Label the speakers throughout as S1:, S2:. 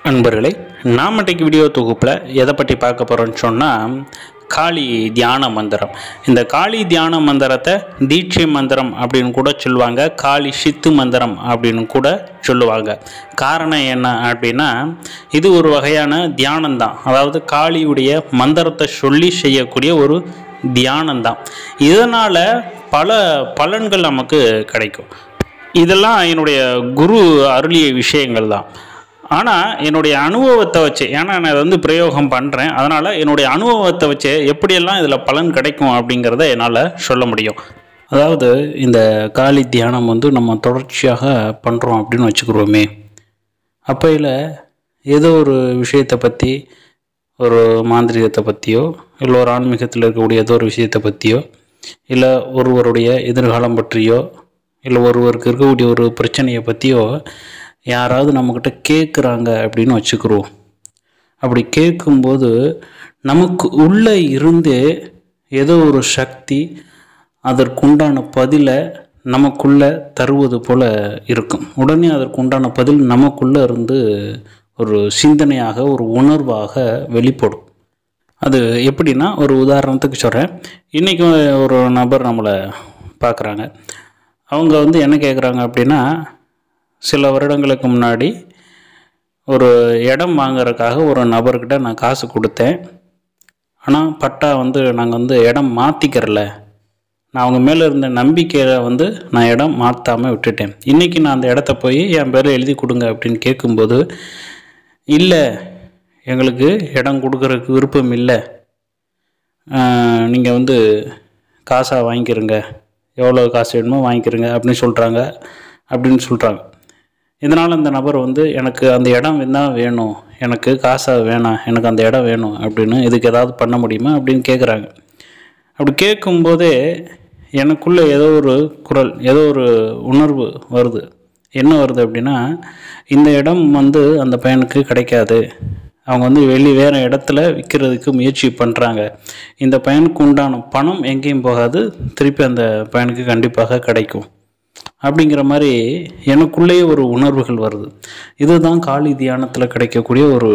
S1: நண்பர்களே நாம் இன்றைக்கு வீடியோ தொகுப்பில் எதை பற்றி பார்க்க போகிறோம்னு சொன்னால் காளி தியான மந்திரம் இந்த காளி தியான மந்திரத்தை தீட்சை மந்திரம் அப்படின்னு கூட சொல்லுவாங்க காளி சித்து மந்திரம் அப்படின்னு கூட சொல்லுவாங்க காரணம் என்ன அப்படின்னா இது ஒரு வகையான தியானம்தான் அதாவது காளியுடைய மந்திரத்தை சொல்லி செய்யக்கூடிய ஒரு தியானம்தான் இதனால் பல பலன்கள் நமக்கு கிடைக்கும் இதெல்லாம் என்னுடைய குரு அருளிய விஷயங்கள் தான் ஆனால் என்னுடைய அனுபவத்தை வச்சு ஏன்னா நான் இதை வந்து பிரயோகம் பண்ணுறேன் அதனால் என்னுடைய அனுபவத்தை வச்சு எப்படியெல்லாம் இதில் பலன் கிடைக்கும் அப்படிங்கிறத என்னால் சொல்ல முடியும் அதாவது இந்த காளி தியானம் வந்து நம்ம தொடர்ச்சியாக பண்ணுறோம் அப்படின்னு வச்சுக்கிறோமே அப்பையில் ஏதோ ஒரு விஷயத்தை பற்றி ஒரு மாந்திரிகத்தை பற்றியோ இல்லை ஒரு ஆன்மீகத்தில் இருக்கக்கூடிய ஏதோ ஒரு விஷயத்தை பற்றியோ இல்லை ஒருவருடைய எதிர்காலம் பற்றியோ இல்லை ஒருவருக்கு இருக்கக்கூடிய ஒரு பிரச்சனையை பற்றியோ யாராவது நம்மக்கிட்ட கேட்குறாங்க அப்படின்னு வச்சுக்கிறோம் அப்படி கேட்கும்போது நமக்கு உள்ளே இருந்தே ஏதோ ஒரு சக்தி அதற்குண்டான பதிலை நமக்குள்ளே தருவது போல் இருக்கும் உடனே அதற்குண்டான பதில் நமக்குள்ளே இருந்து ஒரு சிந்தனையாக ஒரு உணர்வாக வெளிப்படும் அது எப்படின்னா ஒரு உதாரணத்துக்கு சொல்கிறேன் இன்றைக்கி ஒரு நபர் நம்மளை பார்க்குறாங்க அவங்க வந்து என்ன கேட்குறாங்க அப்படின்னா சில வருடங்களுக்கு முன்னாடி ஒரு இடம் வாங்குறதுக்காக ஒரு நபர்கிட்ட நான் காசு கொடுத்தேன் ஆனால் பட்டா வந்து நாங்கள் வந்து இடம் மாற்றிக்கிறல நான் அவங்க மேலே இருந்த நம்பிக்கையில் வந்து நான் இடம் மாற்றாமல் விட்டுட்டேன் இன்றைக்கி நான் அந்த இடத்த போய் என் பேரில் எழுதி கொடுங்க அப்படின்னு கேட்கும்போது இல்லை எங்களுக்கு இடம் கொடுக்கறதுக்கு விருப்பம் இல்லை நீங்கள் வந்து காசாக வாங்கிக்கிறங்க எவ்வளோ காசு வேணுமோ வாங்கிக்கிறங்க அப்படின்னு சொல்கிறாங்க அப்படின்னு சொல்கிறாங்க இதனால் அந்த நபர் வந்து எனக்கு அந்த இடம் தான் வேணும் எனக்கு காசாக வேணாம் எனக்கு அந்த இடம் வேணும் அப்படின்னு இதுக்கு ஏதாவது பண்ண முடியுமா அப்படின்னு கேட்குறாங்க அப்படி கேட்கும்போதே எனக்குள்ளே ஏதோ ஒரு குரல் ஏதோ ஒரு உணர்வு வருது என்ன வருது அப்படின்னா இந்த இடம் வந்து அந்த பையனுக்கு கிடைக்காது அவங்க வந்து வெளி வேறு இடத்துல விற்கிறதுக்கு முயற்சி பண்ணுறாங்க இந்த பையனுக்கு உண்டான பணம் எங்கேயும் போகாது திருப்பி அந்த பையனுக்கு கண்டிப்பாக கிடைக்கும் அப்படிங்கிற மாதிரி எனக்குள்ளேயே ஒரு உணர்வுகள் வருது இதுதான் காளி தியானத்தில் கிடைக்கக்கூடிய ஒரு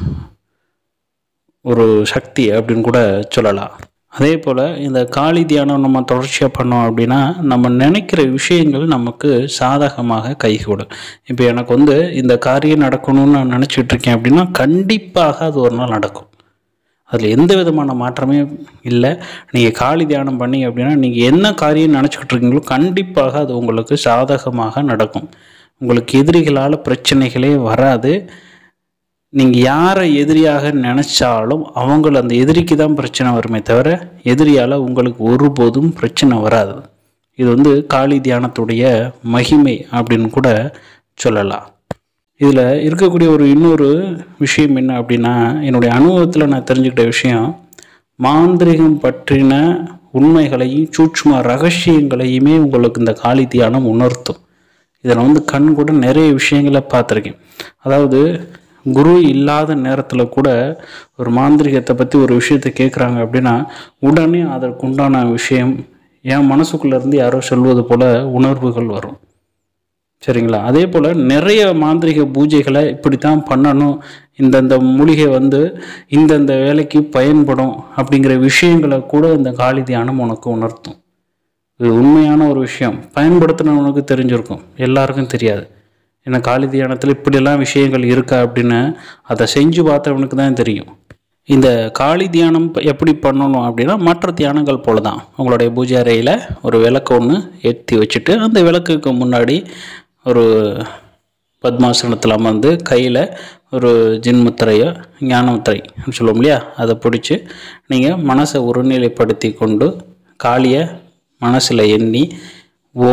S1: ஒரு சக்தி அப்படின்னு கூட சொல்லலாம் அதே போல் இந்த காளி தியானம் நம்ம தொடர்ச்சியாக பண்ணோம் அப்படின்னா நம்ம நினைக்கிற விஷயங்கள் நமக்கு சாதகமாக கைகூடும் இப்போ எனக்கு வந்து இந்த காரியம் நடக்கணும்னு நான் நினச்சிட்டு இருக்கேன் அப்படின்னா கண்டிப்பாக அது ஒரு நாள் நடக்கும் அதில் எந்த விதமான மாற்றமே இல்லை நீங்கள் காளி தியானம் பண்ணீங்க அப்படின்னா நீங்கள் என்ன காரியம் நினச்சிக்கிட்டு இருக்கீங்களோ கண்டிப்பாக அது உங்களுக்கு சாதகமாக நடக்கும் உங்களுக்கு எதிரிகளால் பிரச்சனைகளே வராது நீங்கள் யாரை எதிரியாக நினச்சாலும் அவங்கள அந்த எதிரிக்கு தான் பிரச்சனை வருமே தவிர எதிரியால் உங்களுக்கு ஒருபோதும் பிரச்சனை வராது இது வந்து காளி தியானத்துடைய மகிமை அப்படின்னு கூட சொல்லலாம் இதில் இருக்கக்கூடிய ஒரு இன்னொரு விஷயம் என்ன அப்படின்னா என்னுடைய அனுபவத்தில் நான் தெரிஞ்சுக்கிட்ட விஷயம் மாந்திரிகம் பற்றின உண்மைகளையும் சூட்சும ரகசியங்களையுமே உங்களுக்கு இந்த காளி தியானம் உணர்த்தும் இதில் வந்து கண் கூட நிறைய விஷயங்களை பார்த்துருக்கேன் அதாவது குரு இல்லாத நேரத்தில் கூட ஒரு மாந்திரிகத்தை பற்றி ஒரு விஷயத்தை கேட்குறாங்க அப்படின்னா உடனே அதற்குண்டான விஷயம் என் மனசுக்குள்ளேருந்து யாரோ சொல்வது போல் உணர்வுகள் வரும் சரிங்களா அதே போல் நிறைய மாந்திரிக பூஜைகளை இப்படி தான் பண்ணணும் இந்தந்த மூலிகை வந்து இந்தந்த வேலைக்கு பயன்படும் அப்படிங்கிற விஷயங்களை கூட இந்த காளி தியானம் உனக்கு உணர்த்தும் இது உண்மையான ஒரு விஷயம் பயன்படுத்தினவனுக்கு தெரிஞ்சிருக்கும் எல்லாருக்கும் தெரியாது ஏன்னா காளி தியானத்தில் இப்படியெல்லாம் விஷயங்கள் இருக்கா அப்படின்னு அதை செஞ்சு பார்த்தவனுக்கு தான் தெரியும் இந்த காளி தியானம் எப்படி பண்ணணும் அப்படின்னா மற்ற தியானங்கள் போல தான் உங்களுடைய பூஜை அறையில் ஒரு விளக்கு ஒன்று ஏற்றி வச்சுட்டு அந்த விளக்குக்கு முன்னாடி ஒரு பத்மாசனத்தில் அமர்ந்து கையில் ஒரு ஜின்முத்திரையோ ஞானமுத்திரை சொல்லுவோம் இல்லையா அதை பிடிச்சி நீங்கள் மனசை ஒருநிலைப்படுத்தி கொண்டு காளியை மனசில் எண்ணி ஓ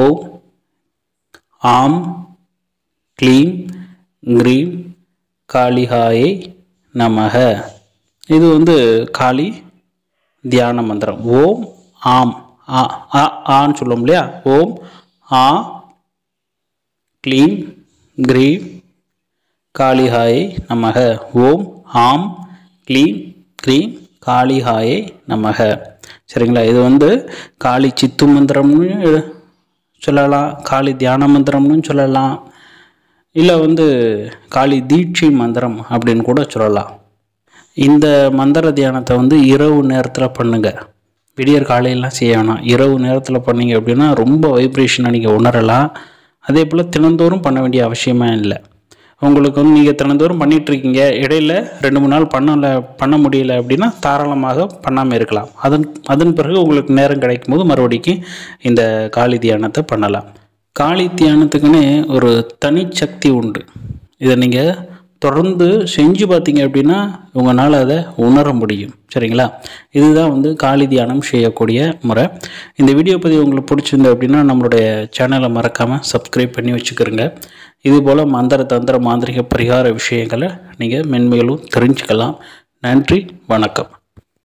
S1: ஆம் க்ளீம் க்ரீம் காளிகாயை நமக இது வந்து காளி தியான மந்திரம் ஓம் ஆம் ஆ ஆ ஆன்னு சொல்லுவோம் இல்லையா ஓம் ஆ க்ளீம் க்ரீம் காளிகாயை நமக ஓம் ஆம் க்ளீம் க்ரீம் காளிகாயை நமக சரிங்களா இது வந்து காளி சித்து மந்திரம்னு சொல்லலாம் காளி தியான மந்திரம்னு சொல்லலாம் இல்லை வந்து காளி தீட்சை மந்திரம் அப்படின்னு கூட சொல்லலாம் இந்த மந்திர தியானத்தை வந்து இரவு நேரத்தில் பண்ணுங்க விடியற் காலையெல்லாம் செய்ய வேணாம் இரவு நேரத்தில் பண்ணீங்க அப்படின்னா ரொம்ப வைப்ரேஷனை நீங்கள் உணரலாம் அதே போல் தினந்தோறும் பண்ண வேண்டிய அவசியமே இல்லை உங்களுக்கு வந்து நீங்கள் தினந்தோறும் பண்ணிட்டு இருக்கீங்க இடையில ரெண்டு மூணு நாள் பண்ணல பண்ண முடியல அப்படின்னா தாராளமாக பண்ணாமல் இருக்கலாம் அதன் அதன் பிறகு உங்களுக்கு நேரம் கிடைக்கும் போது மறுபடிக்கும் இந்த காளி தியானத்தை பண்ணலாம் காளி தியானத்துக்குன்னே ஒரு தனிச்சக்தி உண்டு இதை நீங்கள் தொடர்ந்து செஞ்சு பார்த்தீங்க அப்படின்னா உங்களால் அதை உணர முடியும் சரிங்களா இதுதான் வந்து காளி தியானம் செய்யக்கூடிய முறை இந்த வீடியோ பதிவு உங்களுக்கு பிடிச்சிருந்து அப்படின்னா நம்மளுடைய சேனலை மறக்காமல் சப்ஸ்கிரைப் பண்ணி வச்சுக்கிறோங்க இது போல் மந்திர தந்திர மாந்திரிக பரிகார விஷயங்களை நீங்கள் மென்மேலும் தெரிஞ்சுக்கலாம் நன்றி வணக்கம்